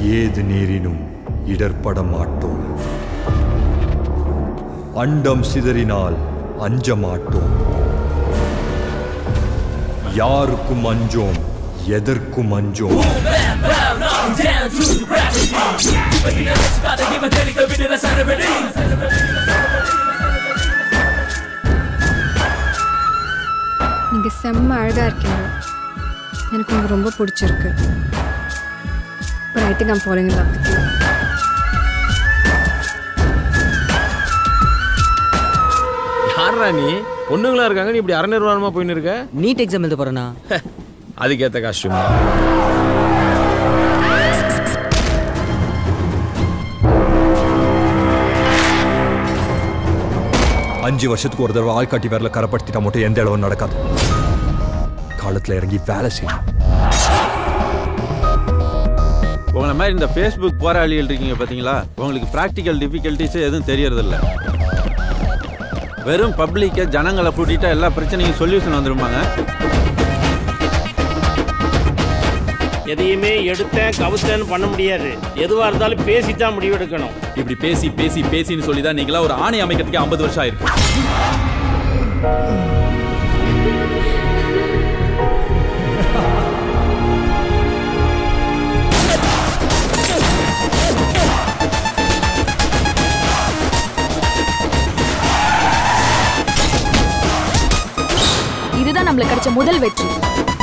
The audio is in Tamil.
ஏது நேரினும் இடர்பட மாட்டோம் அண்டம் சிதறினால் அஞ்ச மாட்டோம் யாருக்கும் அஞ்சோம் எதற்கும் அஞ்சோம் நீங்கள் செம்ம அழகாக இருக்கீங்க எனக்கு உங்களுக்கு ரொம்ப பிடிச்சிருக்கு but I think I'm following love with you யாரா நீ பொண்ணுங்களா இருக்காங்க நீ இப்படி அரை நிர்வாணமா போயின்னு இருக்க நீட் எக்ஸாம் எழுத போறேண்ணா அதுக்கேத்த காஸ்டியூம் அஞ்சு வருஷத்துக்கு ஒரு தடவை ஆள்காட்டி வேரில் கரப்படுத்திட்டா மட்டும் எந்த அளவும் நடக்காது காலத்தில் இறங்கி வேலை செய்யணும் உங்களை மாதிரி இந்த ஃபேஸ்புக் போராளிகள் இருக்கீங்க பார்த்தீங்களா உங்களுக்கு ப்ராக்டிக்கல் டிஃபிகல்ட்டிஸ் எதுவும் தெரியறதில்ல வெறும் பப்ளிக்கை ஜனங்களை கூட்டிட்டா எல்லா பிரச்சனையும் சொல்யூஷன் வந்துருமாங்க எதையுமே எடுத்தேன் கவுத்தேன்னு பண்ண முடியாது எதுவாக இருந்தாலும் பேசித்தான் முடிவெடுக்கணும் இப்படி பேசி பேசி பேசின்னு சொல்லி தான் நீங்களா ஒரு ஆணை அமைக்கிறதுக்கு ஐம்பது வருஷம் ஆயிருக்கு இதுதான் நம்மளுக்கு கிடைச்ச முதல் வெற்றி